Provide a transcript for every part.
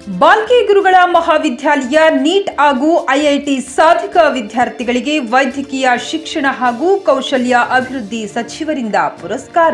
ಬಾಲ್ಕಿ ಗುರುಗಳ ಮಹಾವಿದ್ಯಾಲಯ ನೀಟ್ ಹಾಗೂ ಐಐಟಿ ಸಾಧಕ ವಿದ್ಯಾರ್ಥಿಗಳಿಗೆ ವೈದ್ಯಕೀಯ ಶಿಕ್ಷಣ ಹಾಗೂ ಕೌಶಲ್ಯ ಅಭಿವೃದ್ಧಿ ಸಚಿವರಿಂದ ಪುರಸ್ಕಾರ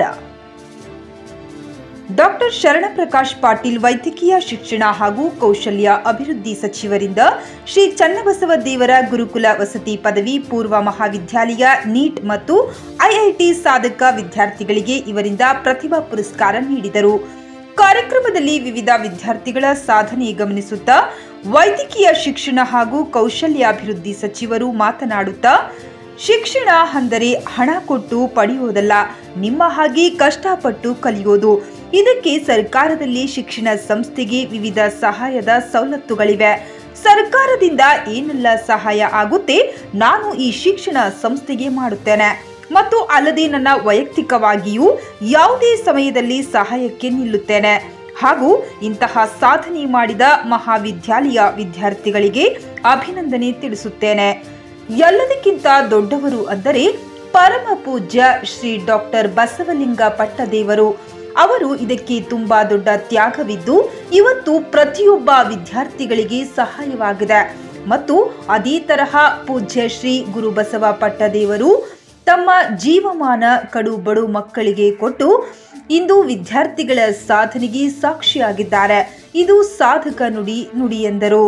ಡಾಕ್ಟರ್ ಶರಣಪ್ರಕಾಶ್ ಪಾಟೀಲ್ ವೈದ್ಯಕೀಯ ಶಿಕ್ಷಣ ಹಾಗೂ ಕೌಶಲ್ಯ ಅಭಿವೃದ್ಧಿ ಸಚಿವರಿಂದ ಶ್ರೀ ಚನ್ನಬಸವ ದೇವರ ಗುರುಕುಲ ವಸತಿ ಪದವಿ ಪೂರ್ವ ಮಹಾವಿದ್ಯಾಲಯ ನೀಟ್ ಮತ್ತು ಐಐಟಿ ಸಾಧಕ ವಿದ್ಯಾರ್ಥಿಗಳಿಗೆ ಇವರಿಂದ ಪ್ರತಿಭಾ ಪುರಸ್ಕಾರ ನೀಡಿದರು ಕಾರ್ಯಕ್ರಮದಲ್ಲಿ ವಿವಿಧ ವಿದ್ಯಾರ್ಥಿಗಳ ಸಾಧನೆ ಗಮನಿಸುತ್ತಾ ವೈದ್ಯಕೀಯ ಶಿಕ್ಷಣ ಹಾಗೂ ಕೌಶಲ್ಯಾಭಿವೃದ್ಧಿ ಸಚಿವರು ಮಾತನಾಡುತ್ತಾ ಶಿಕ್ಷಣ ಅಂದರೆ ಹಣ ಕೊಟ್ಟು ಪಡೆಯುವುದಲ್ಲ ನಿಮ್ಮ ಹಾಗೆ ಕಷ್ಟಪಟ್ಟು ಕಲಿಯೋದು ಇದಕ್ಕೆ ಸರ್ಕಾರದಲ್ಲಿ ಶಿಕ್ಷಣ ಸಂಸ್ಥೆಗೆ ವಿವಿಧ ಸಹಾಯದ ಸವಲತ್ತುಗಳಿವೆ ಸರ್ಕಾರದಿಂದ ಏನೆಲ್ಲ ಸಹಾಯ ಆಗುತ್ತೆ ನಾನು ಈ ಶಿಕ್ಷಣ ಸಂಸ್ಥೆಗೆ ಮಾಡುತ್ತೇನೆ ಮತ್ತು ಅಲ್ಲದೆ ನನ್ನ ವೈಯಕ್ತಿಕವಾಗಿಯೂ ಯಾವುದೇ ಸಮಯದಲ್ಲಿ ಸಹಾಯಕ್ಕೆ ನಿಲ್ಲುತ್ತೇನೆ ಹಾಗೂ ಇಂತಹ ಸಾಧನೆ ಮಾಡಿದ ಮಹಾವಿದ್ಯಾಲಯ ವಿದ್ಯಾರ್ಥಿಗಳಿಗೆ ಅಭಿನಂದನೆ ತಿಳಿಸುತ್ತೇನೆ ಎಲ್ಲದಕ್ಕಿಂತ ದೊಡ್ಡವರು ಅಂದರೆ ಪರಮ ಪೂಜ್ಯ ಶ್ರೀ ಡಾಕ್ಟರ್ ಬಸವಲಿಂಗ ಪಟ್ಟದೇವರು ಅವರು ಇದಕ್ಕೆ ತುಂಬಾ ದೊಡ್ಡ ತ್ಯಾಗವಿದ್ದು ಇವತ್ತು ಪ್ರತಿಯೊಬ್ಬ ವಿದ್ಯಾರ್ಥಿಗಳಿಗೆ ಸಹಾಯವಾಗಿದೆ ಮತ್ತು ಅದೇ ತರಹ ಪೂಜ್ಯ ಶ್ರೀ ಗುರುಬಸವ ಪಟ್ಟದೇವರು ತಮ್ಮ ಜೀವಮಾನ ಕಡು ಬಡು ಮಕ್ಕಳಿಗೆ ಕೊಟ್ಟು ಇಂದು ವಿದ್ಯಾರ್ಥಿಗಳ ಸಾಧನೆಗೆ ಸಾಕ್ಷಿಯಾಗಿದ್ದಾರೆ ಇದು ಸಾಧಕ ನುಡಿ ನುಡಿ ಎಂದರು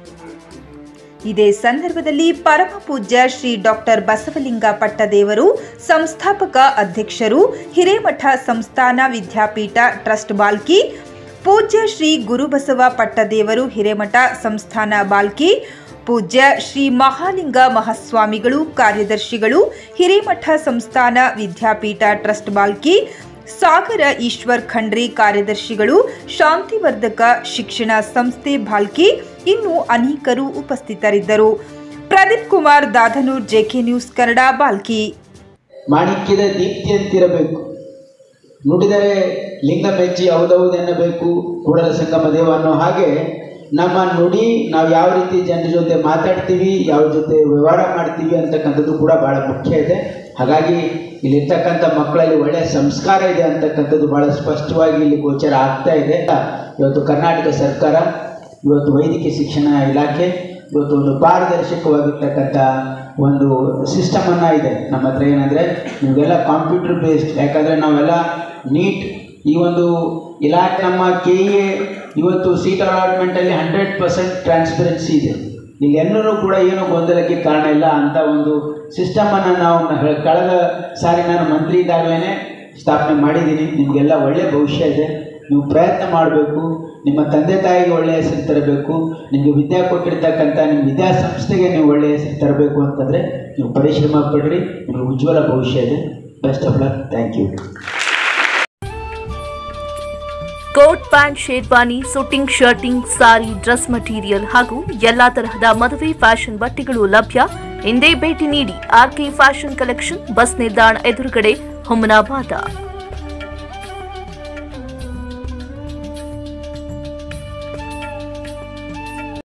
ಇದೇ ಸಂದರ್ಭದಲ್ಲಿ ಪರಮ ಪೂಜ್ಯ ಶ್ರೀ ಡಾಕ್ಟರ್ ಬಸವಲಿಂಗ ಪಟ್ಟದೇವರು ಸಂಸ್ಥಾಪಕ ಅಧ್ಯಕ್ಷರು ಹಿರೇಮಠ ಸಂಸ್ಥಾನ ವಿದ್ಯಾಪೀಠ ಟ್ರಸ್ಟ್ ಬಾಲ್ಕಿ ಪೂಜ್ಯ ಶ್ರೀ ಗುರುಬಸವ ಪಟ್ಟದೇವರು ಹಿರೇಮಠ ಸಂಸ್ಥಾನ ಬಾಲ್ಕಿ ಪೂಜ್ಯ ಶ್ರೀ ಮಹಾಲಿಂಗ ಮಹಾಸ್ವಾಮಿಗಳು ಕಾರ್ಯದರ್ಶಿಗಳು ಹಿರೇಮಠ ಸಂಸ್ಥಾನ ವಿದ್ಯಾಪೀಠ ಟ್ರಸ್ಟ್ ಬಾಲ್ಕಿ ಸಾಗರ ಈಶ್ವರ್ ಖಂಡ್ರೆ ಕಾರ್ಯದರ್ಶಿಗಳು ಶಾಂತಿವರ್ಧಕ ಶಿಕ್ಷಣ ಸಂಸ್ಥೆ ಬಾಲ್ಕಿ ಇನ್ನು ಅನೇಕರು ಉಪಸ್ಥಿತರಿದ್ದರು ಪ್ರದೀಪ್ ಕುಮಾರ್ ದಾಧನೂರ್ ಜೆಕೆ ನ್ಯೂಸ್ ಕನ್ನಡ ಬಾಲ್ಕಿ ಮಾಣಿಕ್ಯದ ದೀಪ್ತಿ ಅಂತಿರಬೇಕು ನುಡಿದರೆ ಲಿಂಗ ಮೆಚ್ಚಿ ಹೌದೌದೆನ್ನಬೇಕು ಕೂಡಲ ಸಂಗಮ ದೇವ ಅನ್ನೋ ಹಾಗೆ ನಮ್ಮ ನುಡಿ ನಾವು ಯಾವ ರೀತಿ ಜನರ ಜೊತೆ ಮಾತಾಡ್ತೀವಿ ಯಾವ ಜೊತೆ ವ್ಯವಹಾರ ಮಾಡ್ತೀವಿ ಅಂತಕ್ಕಂಥದ್ದು ಕೂಡ ಭಾಳ ಮುಖ್ಯ ಇದೆ ಹಾಗಾಗಿ ಇಲ್ಲಿರ್ತಕ್ಕಂಥ ಮಕ್ಕಳಲ್ಲಿ ಒಳ್ಳೆಯ ಸಂಸ್ಕಾರ ಇದೆ ಅಂತಕ್ಕಂಥದ್ದು ಭಾಳ ಸ್ಪಷ್ಟವಾಗಿ ಇಲ್ಲಿ ಗೋಚರ ಆಗ್ತಾ ಇದೆ ಇವತ್ತು ಕರ್ನಾಟಕ ಸರ್ಕಾರ ಇವತ್ತು ವೈದ್ಯಕೀಯ ಶಿಕ್ಷಣ ಇಲಾಖೆ ಇವತ್ತು ಒಂದು ಪಾರದರ್ಶಕವಾಗಿರ್ತಕ್ಕಂಥ ಒಂದು ಸಿಸ್ಟಮನ್ನು ಇದೆ ನಮ್ಮ ಹತ್ರ ಏನಂದರೆ ನಿಮಗೆಲ್ಲ ಕಂಪ್ಯೂಟರ್ ಬೇಸ್ಡ್ ಯಾಕಂದರೆ ನಾವೆಲ್ಲ ನೀಟ್ ಈ ಒಂದು ಇಲಾಖೆ ನಮ್ಮ ಕೆ ಎ ಇವತ್ತು ಸೀಟ್ ಅಲಾಟ್ಮೆಂಟಲ್ಲಿ ಹಂಡ್ರೆಡ್ ಪರ್ಸೆಂಟ್ ಟ್ರಾನ್ಸ್ಪರೆನ್ಸಿ ಇದೆ ಇಲ್ಲಿ ಎಲ್ಲರೂ ಕೂಡ ಏನು ಗೊಂದಲಕ್ಕೆ ಕಾರಣ ಇಲ್ಲ ಅಂತ ಒಂದು ಸಿಸ್ಟಮನ್ನು ನಾವು ನ- ಕಳೆದ ಸಾರಿ ನಾನು ಮಂತ್ರಿ ಇದ್ದಾಗಲೇ ಸ್ಥಾಪನೆ ಮಾಡಿದ್ದೀನಿ ನಿಮಗೆಲ್ಲ ಒಳ್ಳೆಯ ಭವಿಷ್ಯ ಇದೆ ನೀವು ಪ್ರಯತ್ನ ಮಾಡಬೇಕು ನಿಮ್ಮ ತಂದೆ ತಾಯಿಗೆ ಒಳ್ಳೆಯ ಹೆಸರು ತರಬೇಕು ನಿಮಗೆ ವಿದ್ಯೆ ಕೊಟ್ಟಿರ್ತಕ್ಕಂಥ ನಿಮ್ಮ ವಿದ್ಯಾಸಂಸ್ಥೆಗೆ ನೀವು ಒಳ್ಳೆಯ ಹೆಸರು ತರಬೇಕು ಅಂತಂದರೆ ನೀವು ಪರಿಶ್ರಮ ಪಡ್ರಿ ನಿಮಗೆ ಉಜ್ವಲ ಭವಿಷ್ಯ ಇದೆ best of luck thank you coat pant sherwani suiting shirting sari dress material ಹಾಗೂ ಎಲ್ಲಾ ತರಹದ ಮದುವೆ ಫ್ಯಾಷನ್ ಬಟ್ಟೆಗಳು ಲಭ್ಯ ಹಿಂದೆ ಭೇಟಿ ನೀಡಿ ಆರ್ಕೆ ಫ್ಯಾಷನ್ ಕಲೆಕ್ಷನ್ ಬಸ್ ನಿಲ್ದಾಣ ಎದುರುಗಡೆ ಹುಮನಾಬಾದ